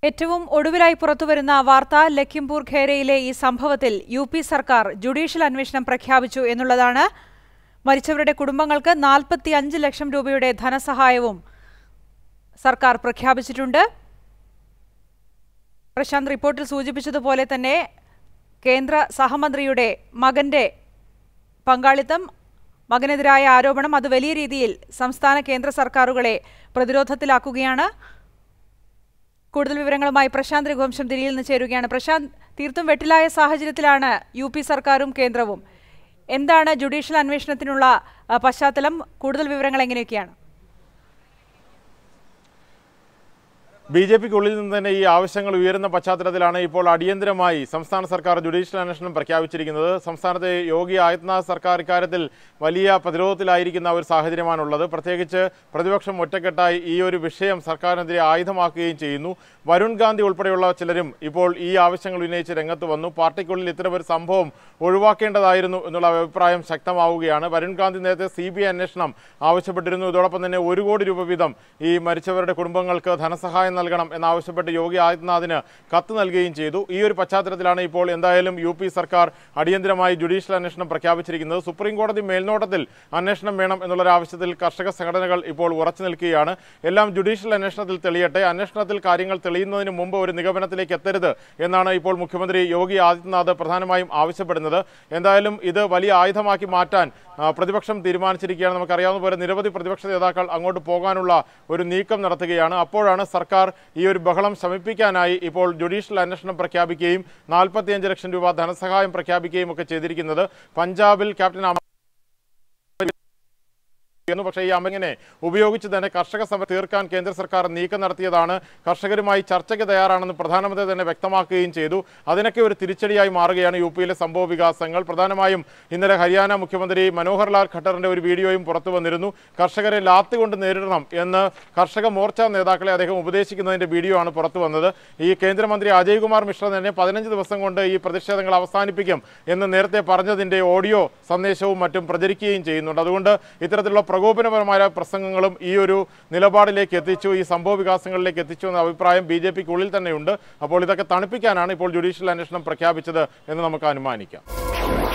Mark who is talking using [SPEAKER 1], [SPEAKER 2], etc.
[SPEAKER 1] ഏറ്റവും ഒടുവിലായി പുറത്തുവരുന്ന വാർത്ത ലഖിംപൂർ ഖേരയിലെ ഈ സംഭവത്തിൽ യു പി സർക്കാർ ജുഡീഷ്യൽ അന്വേഷണം പ്രഖ്യാപിച്ചു എന്നുള്ളതാണ് മരിച്ചവരുടെ കുടുംബങ്ങൾക്ക് നാൽപ്പത്തി അഞ്ച് ലക്ഷം രൂപയുടെ ധനസഹായവും സർക്കാർ പ്രഖ്യാപിച്ചിട്ടുണ്ട് പ്രശാന്ത് റിപ്പോർട്ടിൽ സൂചിപ്പിച്ചതുപോലെ തന്നെ കേന്ദ്ര സഹമന്ത്രിയുടെ മകന്റെ പങ്കാളിത്തം മകനെതിരായ ആരോപണം അത് വലിയ രീതിയിൽ സംസ്ഥാന കേന്ദ്ര സർക്കാരുകളെ പ്രതിരോധത്തിലാക്കുകയാണ് കൂടുതൽ വിവരങ്ങളുമായി പ്രശാന്ത് രഘുവംശം ദില്ലിയിൽ നിന്ന് ചേരുകയാണ് പ്രശാന്ത് തീർത്തും വെട്ടിലായ സാഹചര്യത്തിലാണ് യു പി സർക്കാരും കേന്ദ്രവും എന്താണ് ജുഡീഷ്യൽ അന്വേഷണത്തിനുള്ള ആ, പശ്ചാത്തലം കൂടുതൽ വിവരങ്ങൾ എങ്ങനെയൊക്കെയാണ്
[SPEAKER 2] ബി ജെ പിക്കുള്ളിൽ നിന്ന് തന്നെ ഈ ആവശ്യങ്ങൾ ഉയരുന്ന പശ്ചാത്തലത്തിലാണ് ഇപ്പോൾ അടിയന്തരമായി സംസ്ഥാന സർക്കാർ ജുഡീഷ്യൽ അന്വേഷണം പ്രഖ്യാപിച്ചിരിക്കുന്നത് സംസ്ഥാനത്തെ യോഗി ആദിത്യനാഥ് സർക്കാർ ഇക്കാര്യത്തിൽ വലിയ പ്രതിരോധത്തിലായിരിക്കുന്ന ഒരു സാഹചര്യമാണുള്ളത് പ്രത്യേകിച്ച് പ്രതിപക്ഷം ഒറ്റക്കെട്ടായി ഈ ഒരു വിഷയം സർക്കാരിനെതിരെ ആയുധമാക്കുകയും ചെയ്യുന്നു വരുൺ ഗാന്ധി ഉൾപ്പെടെയുള്ള ചിലരും ഇപ്പോൾ ഈ ആവശ്യങ്ങൾ ഉന്നയിച്ച് രംഗത്ത് വന്നു പാർട്ടിക്കുള്ളിൽ ഇത്തരമൊരു സംഭവം ഒഴിവാക്കേണ്ടതായിരുന്നു എന്നുള്ള അഭിപ്രായം ശക്തമാവുകയാണ് വരുൺ ഗാന്ധി നേരത്തെ സി ബി ഐ അന്വേഷണം ആവശ്യപ്പെട്ടിരുന്നു ഇതോടൊപ്പം തന്നെ ഒരു കോടി രൂപ വീതം ഈ മരിച്ചവരുടെ കുടുംബങ്ങൾക്ക് ധനസഹായം നൽകണം എന്നാവശ്യപ്പെട്ട് യോഗി ആദിത്യനാഥിന് കത്ത് നൽകുകയും ചെയ്തു ഈ ഒരു പശ്ചാത്തലത്തിലാണ് ഇപ്പോൾ എന്തായാലും യു പി സർക്കാർ അടിയന്തരമായി ജുഡീഷ്യൽ അന്വേഷണം പ്രഖ്യാപിച്ചിരിക്കുന്നത് സുപ്രീം കോടതി മേൽനോട്ടത്തിൽ അന്വേഷണം വേണം എന്നുള്ളൊരു ആവശ്യത്തിൽ കർഷക സംഘടനകൾ ഇപ്പോൾ ഉറച്ചു നിൽക്കുകയാണ് എല്ലാം ജുഡീഷ്യൽ അന്വേഷണത്തിൽ തെളിയട്ടെ അന്വേഷണത്തിൽ കാര്യങ്ങൾ തെളിയുന്നതിന് മുമ്പ് ഒരു നിഗമനത്തിലേക്ക് എത്തരുത് എന്നാണ് ഇപ്പോൾ മുഖ്യമന്ത്രി യോഗി ആദിത്യനാഥ് പ്രധാനമായും ആവശ്യപ്പെടുന്നത് എന്തായാലും ഇത് വലിയ ആയുധമാക്കി മാറ്റാൻ ആ, പ്രതിപക്ഷം തീരുമാനിച്ചിരിക്കുകയാണ് നമുക്കറിയാവുന്ന പോലെ നിരവധി പ്രതിപക്ഷ നേതാക്കൾ അങ്ങോട്ട് പോകാനുള്ള ഒരു നീക്കം നടത്തുകയാണ് അപ്പോഴാണ് സർക്കാർ ഈ ഒരു ബഹളം ശമിപ്പിക്കാനായി ഇപ്പോൾ ജുഡീഷ്യൽ അന്വേഷണം പ്രഖ്യാപിക്കുകയും നാൽപ്പത്തിയഞ്ച് ലക്ഷം രൂപ ധനസഹായം പ്രഖ്യാപിക്കുകയും ഒക്കെ ചെയ്തിരിക്കുന്നത് പഞ്ചാബിൽ ക്യാപ്റ്റൻ അമ- ന്നു പക്ഷേ ഈ അമ്മങ്ങനെ ഉപയോഗിച്ച് തന്നെ കർഷക സമരം തീർക്കാൻ കേന്ദ്ര സർക്കാർ നീക്കം നടത്തിയതാണ് കർഷകരുമായി ചർച്ചയ്ക്ക് തയ്യാറാണെന്ന് പ്രധാനമന്ത്രി തന്നെ വ്യക്തമാക്കുകയും ചെയ്തു അതിനൊക്കെ ഒരു തിരിച്ചടിയായി മാറുകയാണ് യു പിയിലെ സംഭവ വികാസങ്ങൾ പ്രധാനമായും ഇന്നലെ ഹരിയാന മുഖ്യമന്ത്രി മനോഹർ ലാൽ ഖട്ടറിന്റെ ഒരു വീഡിയോയും പുറത്തു വന്നിരുന്നു കർഷകരെ ലാത്ത് കൊണ്ട് നേരിടണം എന്ന് കർഷക മോർച്ച നേതാക്കളെ അദ്ദേഹം ഉപദേശിക്കുന്നതിന്റെ വീഡിയോ ആണ് പുറത്തു വന്നത് ഈ കേന്ദ്രമന്ത്രി അജയ് കുമാർ മിശ്ര തന്നെ പതിനഞ്ച് ദിവസം കൊണ്ട് ഈ പ്രതിഷേധങ്ങൾ അവസാനിപ്പിക്കും എന്ന് നേരത്തെ പറഞ്ഞതിന്റെ ഓഡിയോ സന്ദേശവും മറ്റും പ്രചരിക്കുകയും ചെയ്യുന്നുണ്ട് അതുകൊണ്ട് ഇത്തരത്തിലുള്ള പ്രകോപനപരമായ പ്രസംഗങ്ങളും ഈ ഒരു നിലപാടിലേക്ക് എത്തിച്ചു ഈ സംഭവ വികാസങ്ങളിലേക്ക് എത്തിച്ചു എന്ന അഭിപ്രായം ബി ജെ പിക്കുള്ളിൽ തന്നെയുണ്ട് അപ്പോൾ ഇതൊക്കെ തണുപ്പിക്കാനാണ് ഇപ്പോൾ ജുഡീഷ്യൽ അന്വേഷണം പ്രഖ്യാപിച്ചത് എന്ന് നമുക്ക് അനുമാനിക്കാം